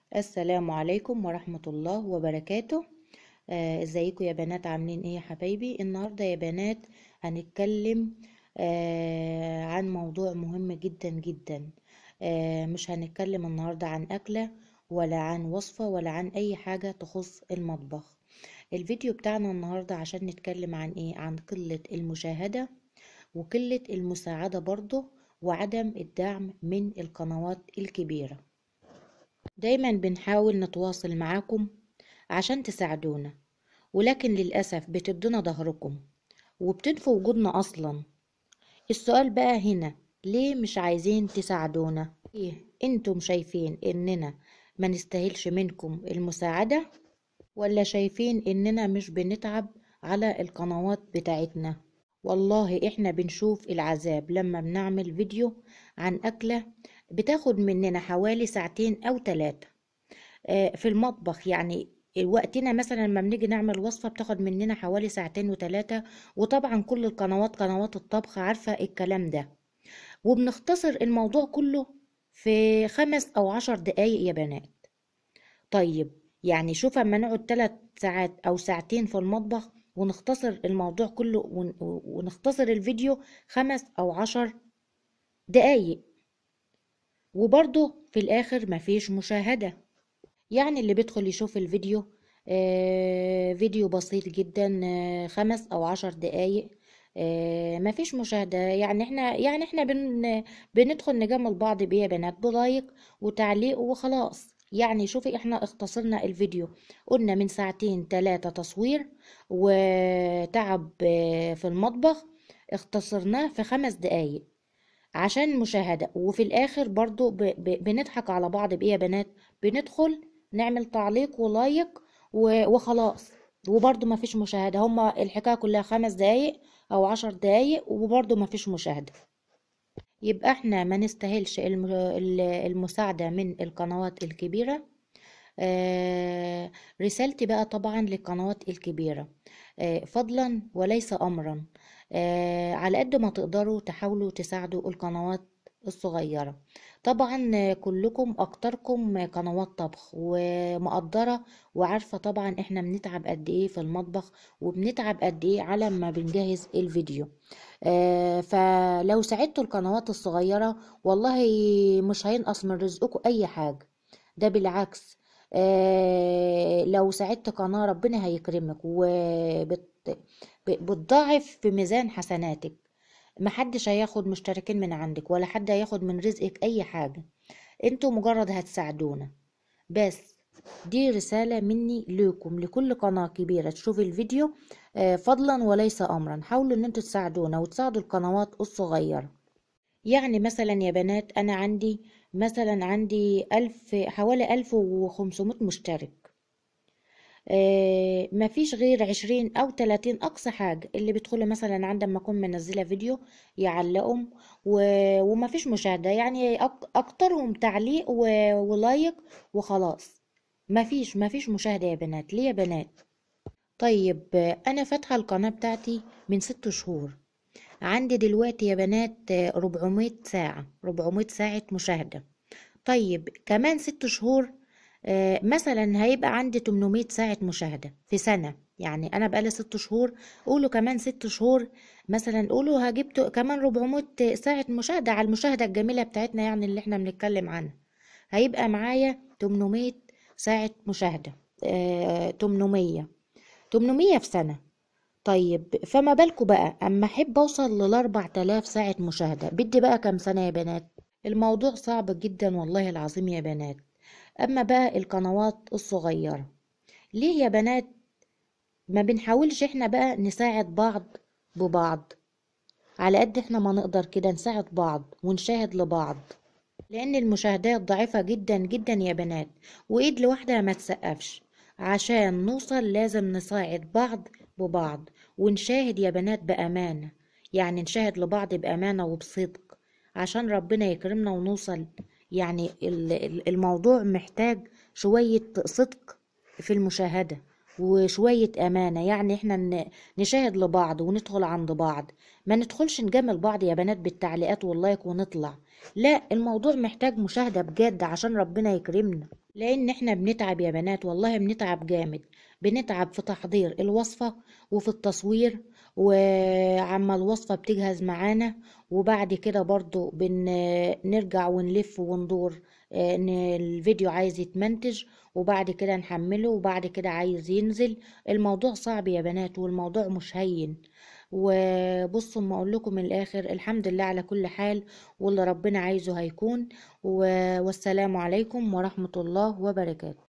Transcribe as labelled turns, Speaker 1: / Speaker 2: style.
Speaker 1: السلام عليكم ورحمة الله وبركاته آه، ازيكم يا بنات عاملين ايه يا حبايبي النهاردة يا بنات هنتكلم آه، عن موضوع مهم جدا جدا آه، مش هنتكلم النهاردة عن أكلة ولا عن وصفة ولا عن أي حاجة تخص المطبخ الفيديو بتاعنا النهاردة عشان نتكلم عن ايه عن قلة المشاهدة وقلة المساعدة برضه وعدم الدعم من القنوات الكبيرة دايما بنحاول نتواصل معاكم عشان تساعدونا ولكن للأسف بتدونا ظهركم وبتنفوا وجودنا أصلا السؤال بقى هنا ليه مش عايزين تساعدونا ايه انتم شايفين اننا ما نستاهلش منكم المساعدة ولا شايفين اننا مش بنتعب على القنوات بتاعتنا والله احنا بنشوف العذاب لما بنعمل فيديو عن أكلة بتاخد مننا حوالي ساعتين أو ثلاثة في المطبخ يعني وقتنا مثلا لما بنيجي نعمل وصفة بتاخد مننا حوالي ساعتين وثلاثة وطبعا كل القنوات قنوات الطبخ عارفة الكلام ده وبنختصر الموضوع كله في خمس أو عشر دقايق يا بنات طيب يعني شوف اما نقعد ثلاث ساعات أو ساعتين في المطبخ ونختصر الموضوع كله ون- ونختصر الفيديو خمس أو عشر دقايق وبرضه في الآخر مفيش مشاهدة يعني اللي بيدخل يشوف الفيديو آه فيديو بسيط جدا آه خمس أو عشر دقايق آه مفيش مشاهدة يعني احنا يعني احنا بن بندخل نجمل بعض بيه يا بنات بلايك وتعليق وخلاص يعني شوفي احنا اختصرنا الفيديو قلنا من ساعتين ثلاثة تصوير وتعب آه، في المطبخ اختصرناه في خمس دقايق عشان مشاهدة وفي الآخر برضو ب... ب... بنضحك على بعض بإيه يا بنات بندخل نعمل تعليق ولايك و... وخلاص وبرضو ما فيش مشاهدة هما الحكاية كلها خمس دقايق أو عشر دقايق وبرضو ما فيش مشاهدة يبقى احنا ما نستاهلش الم... ال- المساعدة من القنوات الكبيرة آه، رسالتي بقى طبعا للقنوات الكبيرة آه، فضلا وليس أمرا آه، على قد ما تقدروا تحاولوا تساعدوا القنوات الصغيرة طبعا آه، كلكم أكتركم قنوات طبخ ومقدرة وعارفة طبعا احنا بنتعب قد ايه في المطبخ وبنتعب قد ايه على ما بنجهز الفيديو آه، فلو ساعدتوا القنوات الصغيرة والله مش هينقص من رزقكم أي حاجة ده بالعكس آه لو ساعدت قناة ربنا هيكرمك وبتضاعف في ميزان حسناتك محدش هياخد مشتركين من عندك ولا حد هياخد من رزقك اي حاجة انتوا مجرد هتساعدونا بس دي رسالة مني لكم لكل قناة كبيرة تشوف الفيديو آه فضلا وليس امرا حاولوا ان انتوا تساعدونا وتساعدوا القنوات الصغيرة يعني مثلا يا بنات انا عندي مثلا عندي ألف حوالي ألف وخمسمائة مشترك آه مفيش غير عشرين أو تلاتين أقصى حاجة اللي بيدخلوا مثلا عندما أكون منزلة فيديو يعلقهم و... ومفيش مشاهدة يعني أك... أكترهم تعليق و... ولايك وخلاص مفيش مفيش مشاهدة يا بنات ليه يا بنات طيب آه، أنا فاتحة القناة بتاعتي من ست شهور عندي دلوقتي يا بنات آه، 400 ساعة 400 ساعة مشاهدة طيب كمان ست شهور آه، مثلا هيبقى عندي 800 ساعة مشاهدة في سنة يعني أنا بقالي ست شهور قولوا كمان ست شهور مثلا قولوا هجيب كمان 400 ساعة مشاهدة على المشاهدة الجميلة بتاعتنا يعني اللي احنا بنتكلم عنها هيبقى معايا 800 ساعة مشاهدة آه، 800 800 في سنة طيب فما بالكوا بقى اما احب اوصل للاربع تلاف ساعة مشاهدة بدي بقى كام سنة يا بنات الموضوع صعب جدا والله العظيم يا بنات اما بقى القنوات الصغيرة ليه يا بنات ما بنحاولش احنا بقى نساعد بعض ببعض على قد احنا ما نقدر كده نساعد بعض ونشاهد لبعض لان المشاهدات ضعيفة جدا جدا يا بنات وايد لوحدها ما تسقفش عشان نوصل لازم نساعد بعض ببعض ونشاهد يا بنات بأمانة يعني نشاهد لبعض بأمانة وبصدق عشان ربنا يكرمنا ونوصل يعني ال- ال- الموضوع محتاج شوية صدق في المشاهدة وشوية أمانة يعني احنا ن- نشاهد لبعض وندخل عند بعض ما ندخلش نجامل بعض يا بنات بالتعليقات واللايك ونطلع لا الموضوع محتاج مشاهدة بجد عشان ربنا يكرمنا لان احنا بنتعب يا بنات والله بنتعب جامد بنتعب في تحضير الوصفة وفي التصوير وعما الوصفة بتجهز معانا وبعد كده برضو بنرجع ونلف وندور آه، ان الفيديو عايز يتمنتج وبعد كده نحمله وبعد كده عايز ينزل الموضوع صعب يا بنات والموضوع مش هين وبصوا ما اقول لكم من الاخر الحمد لله على كل حال واللي ربنا عايزه هيكون و- والسلام عليكم ورحمة الله وبركاته